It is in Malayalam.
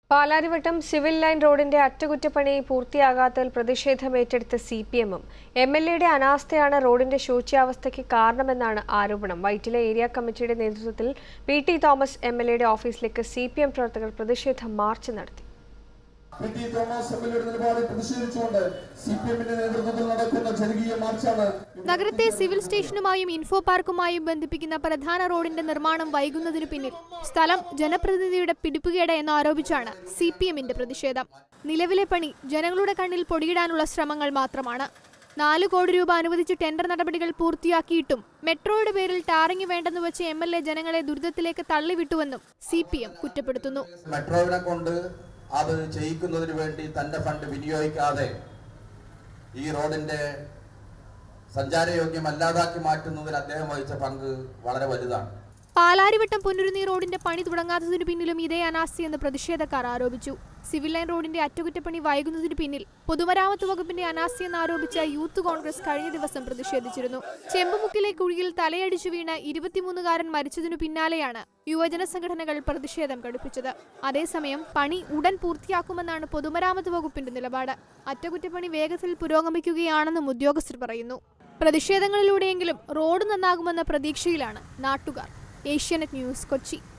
പാലാരിവട്ടം സിവിൽ ലൈൻ റോഡിന്റെ അറ്റകുറ്റപ്പണി പൂർത്തിയാകാത്തതിൽ പ്രതിഷേധം ഏറ്റെടുത്ത സി പി എമ്മും എം എൽ എയുടെ അനാസ്ഥയാണ് റോഡിന്റെ ശോച്യാവസ്ഥയ്ക്ക് കാരണമെന്നാണ് ആരോപണം വൈറ്റിലെ ഏരിയ കമ്മിറ്റിയുടെ നേതൃത്വത്തിൽ P T Thomas M L എയുടെ ഓഫീസിലേക്ക് സി പി എം പ്രവർത്തകർ പ്രതിഷേധ മാർച്ച് നടത്തി P T Thomas M L എയുടെ നിലപാടിൽ പ്രതിഷേധിച്ചുകൊണ്ട് സി പി എമ്മിന്റെ നേതൃത്വത്തിൽ നടക്കുന്ന ജനകീയ മാർച്ചാണ് നഗരത്തെ സിവിൽ സ്റ്റേഷനുമായും ഇൻഫോ പാർക്കുമായും ബന്ധിപ്പിക്കുന്ന പ്രധാന റോഡിന്റെ നിർമ്മാണം വൈകുന്നതിനു പിന്നിൽ സ്ഥലം ജനപ്രതിനിധിയുടെ പിടിപ്പുകേട് എന്ന് ആരോപിച്ചാണ് സി പി എമ്മിന്റെ പ്രതിഷേധം നിലവിലെ പണി ജനങ്ങളുടെ കണ്ണിൽ പൊടിയിടാനുള്ള ശ്രമങ്ങൾ മാത്രമാണ് നാല് കോടി രൂപ അനുവദിച്ച് ടെൻഡർ നടപടികൾ പൂർത്തിയാക്കിയിട്ടും മെട്രോയുടെ പേരിൽ ടാറിംഗ് വേണ്ടെന്ന് വെച്ച് എം എൽ എ ജനങ്ങളെ ദുരിതത്തിലേക്ക് തള്ളിവിട്ടുവെന്നും സി പി എം കുറ്റപ്പെടുത്തുന്നു മെട്രോവിനെ കൊണ്ട് അത് ചെയ്യിക്കുന്നതിന് വേണ്ടി തന്റെ ഫണ്ട് വിനിയോഗിക്കാതെ ഈ റോഡിന്റെ സഞ്ചാരയോഗ്യമല്ലാതാക്കി മാറ്റുന്നതിൽ അദ്ദേഹം വഹിച്ച പങ്ക് വളരെ വലുതാണ് പാലാരിവട്ടം പുനരുന്നീ റോഡിന്റെ പണി തുടങ്ങാത്തതിനു പിന്നിലും ഇതേ അനാസ്ഥയെന്ന് പ്രതിഷേധക്കാർ ആരോപിച്ചു സിവിൽ ലൈൻ റോഡിന്റെ അറ്റകുറ്റപ്പണി വൈകുന്നതിന് പിന്നിൽ പൊതുമരാമത്ത് വകുപ്പിന്റെ അനാസ്ഥയെന്ന് ആരോപിച്ച യൂത്ത് കോൺഗ്രസ് കഴിഞ്ഞ ദിവസം പ്രതിഷേധിച്ചിരുന്നു ചെമ്പുമുക്കിലെ കുഴിയിൽ തലയടിച്ചു വീണ ഇരുപത്തിമൂന്നുകാരൻ മരിച്ചതിനു പിന്നാലെയാണ് യുവജന സംഘടനകൾ പ്രതിഷേധം ഘടിപ്പിച്ചത് അതേസമയം പണി ഉടൻ പൂർത്തിയാക്കുമെന്നാണ് പൊതുമരാമത്ത് വകുപ്പിന്റെ നിലപാട് അറ്റകുറ്റപ്പണി വേഗത്തിൽ പുരോഗമിക്കുകയാണെന്നും ഉദ്യോഗസ്ഥർ പറയുന്നു പ്രതിഷേധങ്ങളിലൂടെയെങ്കിലും റോഡ് നന്നാകുമെന്ന പ്രതീക്ഷയിലാണ് നാട്ടുകാർ ഏഷ്യാനെറ്റ് ന്യൂസ് കൊച്ചി